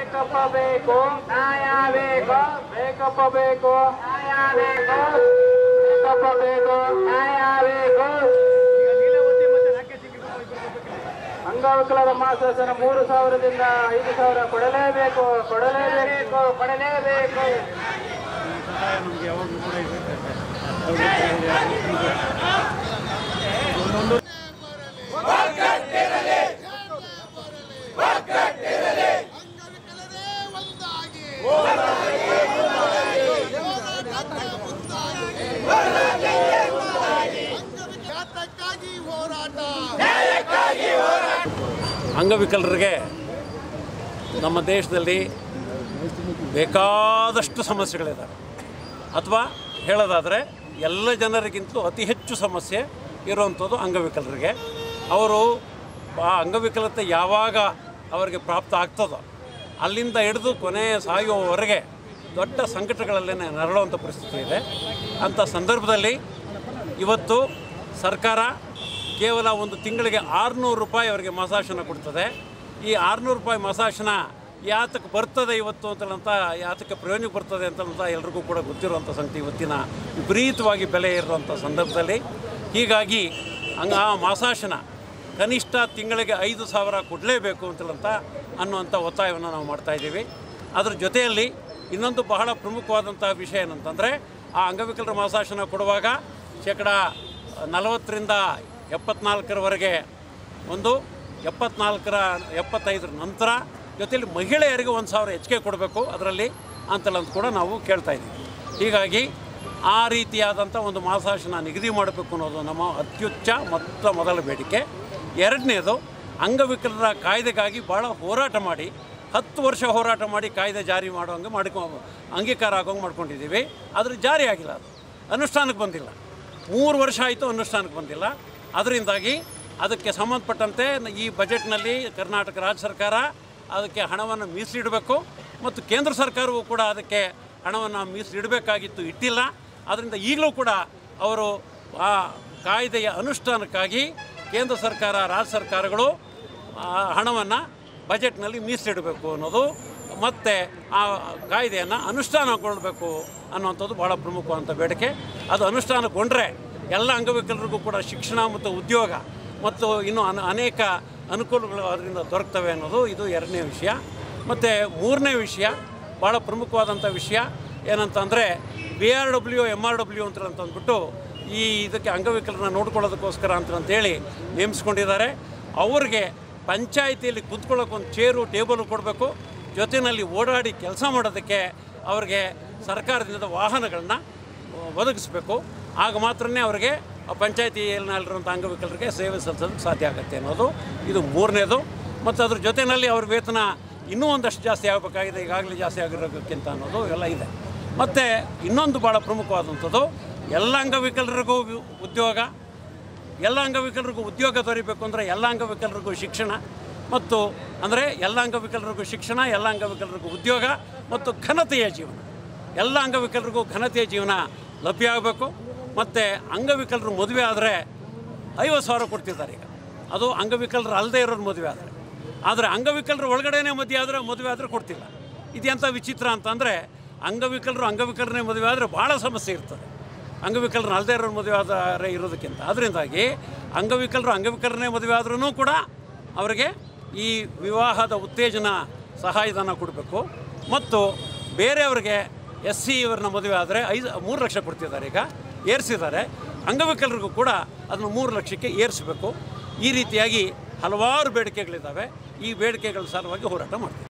ಬೇಕಪ್ಪ ಬೇಕು ನ್ಯಾಯ ಬೇಕು ಬೇಕಪ್ಪ ಬೇಕು ನ್ಯಾಯ ಬೇಕು ಬೇಕಪ್ಪ ಬೇಕು ನ್ಯಾಯ ಬೇಕು ಅಂಗವಿಕಲರ ಮಾಸಾಸನ ಮೂರು ಸಾವಿರದಿಂದ ಐದು ಸಾವಿರ ಕೊಡಲೇಬೇಕು ಕೊಡಲೇಬೇಕು ಕೊಡಲೇಬೇಕು ನಮಗೆ ಯಾವಾಗಲೂ ಕೂಡ ಇರುತ್ತೆ ಅಂಗವಿಕಲರೇ ಒಂದಾಗಿ ಅಂಗವಿಕಲಕ್ಕಾಗಿ ಹೋರಾಟ ಅಂಗವಿಕಲರಿಗೆ ನಮ್ಮ ದೇಶದಲ್ಲಿ ಬೇಕಾದಷ್ಟು ಸಮಸ್ಯೆಗಳಿದ್ದಾವೆ ಅಥವಾ ಹೇಳೋದಾದರೆ ಎಲ್ಲ ಜನರಿಗಿಂತಲೂ ಅತಿ ಹೆಚ್ಚು ಸಮಸ್ಯೆ ಇರುವಂಥದ್ದು ಅಂಗವಿಕಲರಿಗೆ ಅವರು ಆ ಅಂಗವಿಕಲತೆ ಯಾವಾಗ ಅವರಿಗೆ ಪ್ರಾಪ್ತ ಆಗ್ತದೋ ಅಲ್ಲಿಂದ ಹಿಡಿದು ಕೊನೆ ಸಾಯುವವರೆಗೆ ದೊಡ್ಡ ಸಂಕಟಗಳಲ್ಲೇ ನರಳುವಂಥ ಪರಿಸ್ಥಿತಿ ಇದೆ ಅಂಥ ಸಂದರ್ಭದಲ್ಲಿ ಇವತ್ತು ಸರ್ಕಾರ ಕೇವಲ ಒಂದು ತಿಂಗಳಿಗೆ ಆರುನೂರು ರೂಪಾಯಿ ಅವರಿಗೆ ಮಸಾಶನ ಕೊಡ್ತದೆ ಈ ಆರುನೂರು ರೂಪಾಯಿ ಮಸಾಶನ ಯಾತಕ್ಕೆ ಬರ್ತದೆ ಇವತ್ತು ಅಂತಂತ ಯಾತಕ್ಕೆ ಪ್ರಯೋಜನಕ್ಕೆ ಬರ್ತದೆ ಅಂತಂತ ಎಲ್ರಿಗೂ ಕೂಡ ಗೊತ್ತಿರುವಂಥ ಸಂಗತಿ ಇವತ್ತಿನ ವಿಪರೀತವಾಗಿ ಬೆಲೆ ಇರುವಂಥ ಸಂದರ್ಭದಲ್ಲಿ ಹೀಗಾಗಿ ಹಂಗ ಆ ಮಾಸಾಶನ ಕನಿಷ್ಠ ತಿಂಗಳಿಗೆ ಐದು ಸಾವಿರ ಕೊಡಲೇಬೇಕು ಅಂತಲಂತ ಅನ್ನುವಂಥ ಒತ್ತಾಯವನ್ನು ನಾವು ಮಾಡ್ತಾ ಇದ್ದೀವಿ ಅದ್ರ ಜೊತೆಯಲ್ಲಿ ಇನ್ನೊಂದು ಬಹಳ ಪ್ರಮುಖವಾದಂಥ ವಿಷಯ ಏನಂತಂದರೆ ಆ ಅಂಗವಿಕಲರ ಮಾಸಾಶನ ಕೊಡುವಾಗ ಶೇಕಡ ನಲವತ್ತರಿಂದ ಎಪ್ಪತ್ನಾಲ್ಕರವರೆಗೆ ಒಂದು ಎಪ್ಪತ್ನಾಲ್ಕರ ಎಪ್ಪತ್ತೈದರ ನಂತರ ಜೊತೆಯಲ್ಲಿ ಮಹಿಳೆಯರಿಗೆ ಒಂದು ಸಾವಿರ ಹೆಚ್ಚಿಗೆ ಕೊಡಬೇಕು ಅದರಲ್ಲಿ ಅಂತಲಂತ ಕೂಡ ನಾವು ಕೇಳ್ತಾ ಇದ್ದೀವಿ ಹೀಗಾಗಿ ಆ ರೀತಿಯಾದಂಥ ಒಂದು ಮಾಸಾಶನ ನಿಗದಿ ಮಾಡಬೇಕು ಅನ್ನೋದು ನಮ್ಮ ಅತ್ಯುಚ್ಚ ಮೊತ್ತ ಮೊದಲ ಬೇಡಿಕೆ ಎರಡನೇದು ಅಂಗವಿಕಲರ ಕಾಯ್ದೆಗಾಗಿ ಭಾಳ ಹೋರಾಟ ಮಾಡಿ ಹತ್ತು ವರ್ಷ ಹೋರಾಟ ಮಾಡಿ ಕಾಯ್ದೆ ಜಾರಿ ಮಾಡುವಂಗೆ ಮಾಡ್ಕೊ ಅಂಗೀಕಾರ ಆಗೋಂಗೆ ಮಾಡ್ಕೊಂಡಿದ್ದೀವಿ ಆದರೆ ಜಾರಿ ಆಗಿಲ್ಲ ಅದು ಅನುಷ್ಠಾನಕ್ಕೆ ಬಂದಿಲ್ಲ ಮೂರು ವರ್ಷ ಆಯಿತು ಅನುಷ್ಠಾನಕ್ಕೆ ಬಂದಿಲ್ಲ ಅದರಿಂದಾಗಿ ಅದಕ್ಕೆ ಸಂಬಂಧಪಟ್ಟಂತೆ ಈ ಬಜೆಟ್ನಲ್ಲಿ ಕರ್ನಾಟಕ ರಾಜ್ಯ ಸರ್ಕಾರ ಅದಕ್ಕೆ ಹಣವನ್ನು ಮೀಸಲಿಡಬೇಕು ಮತ್ತು ಕೇಂದ್ರ ಸರ್ಕಾರವೂ ಕೂಡ ಅದಕ್ಕೆ ಹಣವನ್ನು ಮೀಸಲಿಡಬೇಕಾಗಿತ್ತು ಇಟ್ಟಿಲ್ಲ ಅದರಿಂದ ಈಗಲೂ ಕೂಡ ಅವರು ಆ ಕಾಯ್ದೆಯ ಅನುಷ್ಠಾನಕ್ಕಾಗಿ ಕೇಂದ್ರ ಸರ್ಕಾರ ರಾಜ್ಯ ಸರ್ಕಾರಗಳು ಹಣವನ್ನು ಬಜೆಟ್ನಲ್ಲಿ ಮೀಸಲಿಡಬೇಕು ಅನ್ನೋದು ಮತ್ತು ಆ ಕಾಯ್ದೆಯನ್ನು ಅನುಷ್ಠಾನಗೊಳ್ಳಬೇಕು ಅನ್ನುವಂಥದ್ದು ಭಾಳ ಪ್ರಮುಖವಾದಂಥ ಬೇಡಿಕೆ ಅದು ಅನುಷ್ಠಾನಗೊಂಡ್ರೆ ಎಲ್ಲ ಅಂಗವಿಕಲರಿಗೂ ಕೂಡ ಶಿಕ್ಷಣ ಮತ್ತು ಉದ್ಯೋಗ ಮತ್ತು ಇನ್ನು ಅನ ಅನೇಕ ಅನುಕೂಲಗಳು ಅದರಿಂದ ದೊರಕ್ತವೆ ಅನ್ನೋದು ಇದು ಎರಡನೇ ವಿಷಯ ಮತ್ತು ಮೂರನೇ ವಿಷಯ ಭಾಳ ಪ್ರಮುಖವಾದಂಥ ವಿಷಯ ಏನಂತಂದರೆ B R W M R W ಅಂತ ಅಂದ್ಬಿಟ್ಟು ಈ ಇದಕ್ಕೆ ಅಂಗವಿಕಲರನ್ನ ನೋಡ್ಕೊಳ್ಳೋದಕ್ಕೋಸ್ಕರ ಅಂತ ಅಂತೇಳಿ ನೇಮಿಸ್ಕೊಂಡಿದ್ದಾರೆ ಅವ್ರಿಗೆ ಪಂಚಾಯಿತಿಯಲ್ಲಿ ಕುತ್ಕೊಳ್ಳೋಕೆ ಒಂದು ಚೇರು ಟೇಬಲು ಕೊಡಬೇಕು ಜೊತೆಯಲ್ಲಿ ಓಡಾಡಿ ಕೆಲಸ ಮಾಡೋದಕ್ಕೆ ಅವ್ರಿಗೆ ಸರ್ಕಾರದಿಂದ ವಾಹನಗಳನ್ನ ಒದಗಿಸ್ಬೇಕು ಆಗ ಮಾತ್ರನೇ ಅವರಿಗೆ ಪಂಚಾಯತಿಯಲ್ಲಿರುವಂಥ ಅಂಗವಿಕಲರಿಗೆ ಸೇವೆ ಸಲ್ಲಿಸೋದಕ್ಕೆ ಸಾಧ್ಯ ಆಗುತ್ತೆ ಅನ್ನೋದು ಇದು ಮೂರನೇದು ಮತ್ತು ಅದ್ರ ಜೊತೆಯಲ್ಲಿ ಅವ್ರ ವೇತನ ಇನ್ನೂ ಒಂದಷ್ಟು ಜಾಸ್ತಿ ಆಗಬೇಕಾಗಿದೆ ಈಗಾಗಲೇ ಜಾಸ್ತಿ ಆಗಿರೋದಕ್ಕಿಂತ ಅನ್ನೋದು ಎಲ್ಲ ಇದೆ ಮತ್ತು ಇನ್ನೊಂದು ಭಾಳ ಪ್ರಮುಖವಾದಂಥದ್ದು ಎಲ್ಲ ಅಂಗವಿಕಲರಿಗೂ ವಿ- ಉದ್ಯೋಗ ಎಲ್ಲ ಅಂಗವಿಕಲರಿಗೂ ಉದ್ಯೋಗ ದೊರೀಬೇಕು ಅಂದರೆ ಎಲ್ಲ ಅಂಗವಿಕಲರಿಗೂ ಶಿಕ್ಷಣ ಮತ್ತು ಅಂದರೆ ಎಲ್ಲ ಅಂಗವಿಕಲರಿಗೂ ಶಿಕ್ಷಣ ಎಲ್ಲ ಅಂಗವಿಕಲರಿಗೂ ಉದ್ಯೋಗ ಮತ್ತು ಘನತೆಯ ಜೀವನ ಎಲ್ಲ ಅಂಗವಿಕಲರಿಗೂ ಘನತೆಯ ಜೀವನ ಲಭ್ಯ ಆಗಬೇಕು ಮತ್ತು ಅಂಗವಿಕಲರು ಮದುವೆ ಆದರೆ ಐವತ್ತು ಸಾವಿರ ಕೊಡ್ತಿದ್ದಾರೆ ಈಗ ಅದು ಅಂಗವಿಕಲರು ಅಲ್ಲದೆ ಇರೋರು ಮದುವೆ ಆದರೆ ಆದರೆ ಅಂಗವಿಕಲರು ಒಳಗಡೆನೇ ಮದುವೆ ಆದರೆ ಮದುವೆ ಆದರೆ ಕೊಡ್ತಿಲ್ಲ ಇದೆಂಥ ವಿಚಿತ್ರ ಅಂತಂದರೆ ಅಂಗವಿಕಲರು ಅಂಗವಿಕಲರನ್ನೇ ಮದುವೆ ಆದರೆ ಭಾಳ ಸಮಸ್ಯೆ ಇರ್ತದೆ ಅಂಗವಿಕಲರನ್ನ ಅಲ್ಲದೆ ಇರೋರು ಮದುವೆ ಆದರೆ ಇರೋದಕ್ಕಿಂತ ಅದರಿಂದಾಗಿ ಅಂಗವಿಕಲರು ಅಂಗವಿಕಲರನ್ನೇ ಮದುವೆ ಆದ್ರೂ ಕೂಡ ಅವರಿಗೆ ಈ ವಿವಾಹದ ಉತ್ತೇಜನ ಸಹಾಯಧನ ಕೊಡಬೇಕು ಮತ್ತು ಬೇರೆಯವ್ರಿಗೆ ಎಸ್ ಸಿ ಇವರನ್ನ ಮದುವೆ ಆದರೆ ಐದು ಮೂರು ಲಕ್ಷ ಕೊಡ್ತಿದ್ದಾರೆ ಈಗ ಏರಿಸಿದ್ದಾರೆ ಅಂಗವಿಕಲರಿಗೂ ಕೂಡ ಅದನ್ನು ಮೂರು ಲಕ್ಷಕ್ಕೆ ಏರಿಸಬೇಕು ಈ ರೀತಿಯಾಗಿ ಹಲವಾರು ಬೇಡಿಕೆಗಳಿದ್ದಾವೆ ಈ ಬೇಡಿಕೆಗಳ ಸಲುವಾಗಿ ಹೋರಾಟ ಮಾಡ್ತೀವಿ